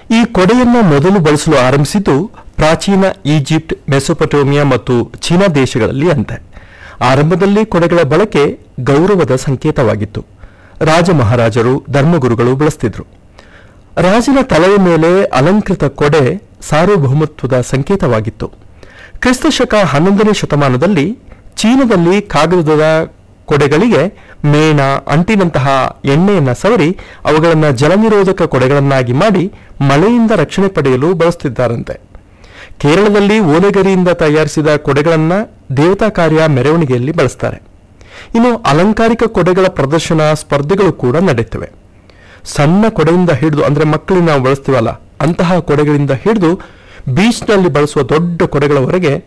ಈ ಕೊಡೆಯನ್ನ ಮೊದಲು ಬಳಸಲು ಆರಂಭಿಸಿದ್ದು ಪ್ರಾಚೀನ ಈಜಿಪ್ಟ್ ಮೆಸೊಪಟೋಮಿಯಾ ಮತ್ತು ಚೀನಾ ದೇಶಗಳಲ್ಲಿ ಅಂತೆ ಆರಂಭದಲ್ಲಿ ಕೊಡೆಗಳ ಬಳಕೆ ಗೌರವದ ಸಂಕೇತವಾಗಿತ್ತು ರಾಜ ಮಹಾರಾಜರು ಧರ್ಮಗುರುಗಳು ಬಳಸ್ತಿದ್ರು ರಾಜನ ತಲೆಯ ಮೇಲೆ ಅಲಂಕೃತ ಕೊಡೆ ಸಾರ್ವಭೌಮತ್ವದ ಸಂಕೇತವಾಗಿತ್ತು ಕ್ರಿಸ್ತ ಶಕ ಹನ್ನೊಂದನೇ ಶತಮಾನದಲ್ಲಿ ಚೀನಾದಲ್ಲಿ ಕಾಗದದ ಕೊಡೆಗಳಿಗೆ ಮೇಣ ಅಂಟಿನಂತಹ ಎಣ್ಣೆಯನ್ನ ಸವರಿ ಅವುಗಳನ್ನು ಜಲನಿರೋಧಕ ಕೊಡೆಗಳನ್ನಾಗಿ ಮಾಡಿ ಮಳೆಯಿಂದ ರಕ್ಷಣೆ ಪಡೆಯಲು ಬಳಸುತ್ತಿದ್ದಾರಂತೆ ಕೇರಳದಲ್ಲಿ ಓಲೆಗರಿಯಿಂದ ತಯಾರಿಸಿದ ಕೊಡೆಗಳನ್ನ ದೇವತಾ ಕಾರ್ಯ ಮೆರವಣಿಗೆಯಲ್ಲಿ ಬಳಸ್ತಾರೆ ಇನ್ನು ಅಲಂಕಾರಿಕ ಕೊಡೆಗಳ ಪ್ರದರ್ಶನ ಸ್ಪರ್ಧೆಗಳು ಕೂಡ ನಡೆಯುತ್ತವೆ ಸಣ್ಣ ಕೊಡೆಯಿಂದ ಹಿಡಿದು ಅಂದ್ರೆ ಮಕ್ಕಳಿಗೆ ನಾವು ಬಳಸ್ತೀವಲ್ಲ ಅಂತಹ ಕೊಡೆಗಳಿಂದ ಹಿಡಿದು ಬೀಚ್ನಲ್ಲಿ ಬಳಸುವ ದೊಡ್ಡ ಕೊಡೆಗಳವರೆಗೆ